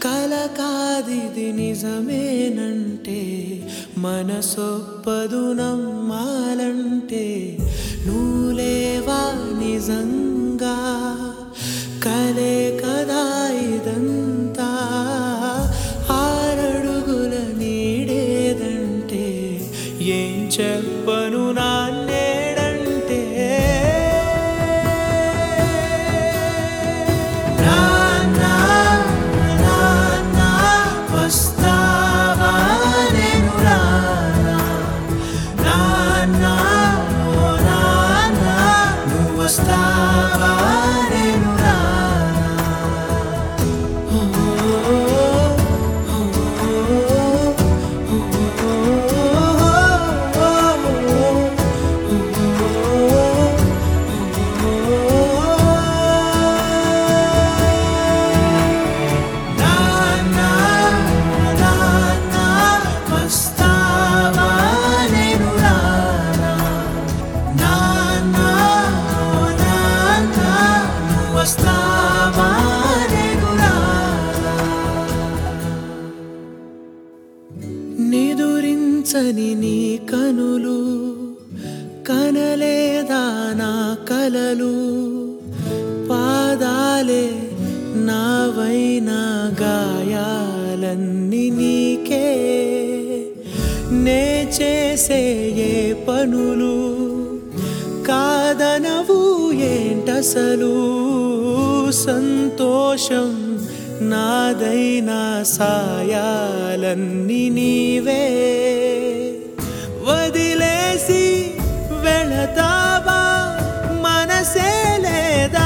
కల కాదిది నిజమేనంటే మనసొప్పదు నమ్మాలంటే నువ్వులేవా నిజంగా కలే కదా ఇదంతా ఆరడుగుల నీడేదంటే ఏం చెప్పను నాన్నేడంటే నాన్నా నాన్నా వస్తావా నేను రానా నాన్నా ఓ నాన్నా నువ్వు వస్తావా నేను రానా ఓ ఓ నాన్నా నాన్నా వస్తావా నేను రానా నాన్నా ఓ నాన్నా నువ్వు వస్తావా నేను రానా నిదురించని నీ కనులు కనలేదా నా కలలు పాదాలే నావైనా గాయాలన్నీ నీకే నే చేసే ఏ పనులు కాదనవు ఏంటసలు సంతోషం నాదైనా సాయాలన్నీ నీవే వదిలేసి వెళతావా మనసే లేదా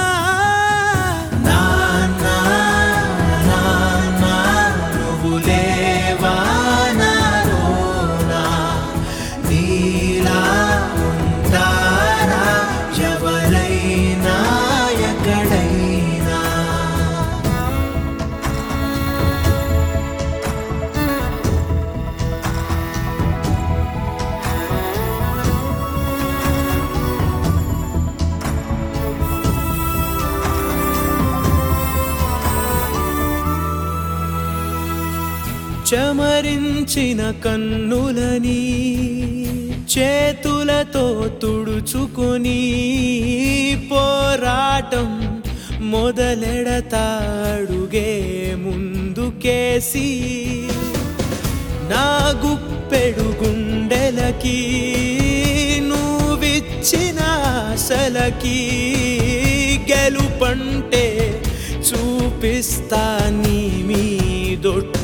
నాన్నా నాన్నా నువ్వు లేవా నాలోనా నీలా ఉంటారా ఎవరైనా ఎక్కడైనా చమరించిన కన్నులని చేతులతో తుడుచుకొని పోరాటం మొదలెడతాడుగే ముందుకేసి నా గుప్పెడు గుండెలకి నువ్విచ్చిన ఆశలకి గెలుపంటే చూపిస్తా నీ మీదొట్టు